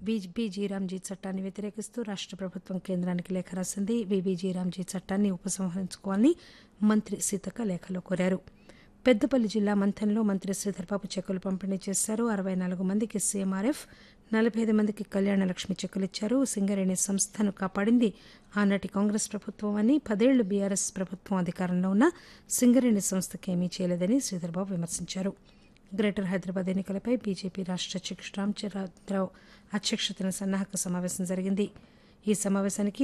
BBG Ramji చట్టాన్ని వ్యతిరేకిస్తూ రాష్ట ప్రభుత్వం కేంద్రానికి లేఖ రాసింది బీబీజీ రామ్జీ చట్టాన్ని ఉపసంహరించుకోవాలని మంత్రి సీతక్క లేఖలో కోరారు పెద్దపల్లి జిల్లా మంథన్లో మంత్రి శ్రీధర్బాబు చెక్కులు పంపిణీ చేశారు అరవై నాలుగు మందికి సీఎంఆర్ఎఫ్ నలభై ఐదు మందికి కళ్యాణ లక్ష్మి చెక్కులు ఇచ్చారు సింగరేణి సంస్థను కాపాడింది ఆనాటి కాంగ్రెస్ ప్రభుత్వం అని పదేళ్లు బీఆర్ఎస్ ప్రభుత్వం అధికారంలో ఉన్న సింగరేణి సంస్థకి ఏమీ చేయలేదని శ్రీధర్బాబు విమర్శించారు గ్రేటర్ హైదరాబాద్ ఎన్నికలపై బీజేపీ రాష్ట అధ్యక్షుడు రామచంద్రరావు అధ్యక్షతన సన్నాహక సమావేశం జరిగింది ఈ సమావేశానికి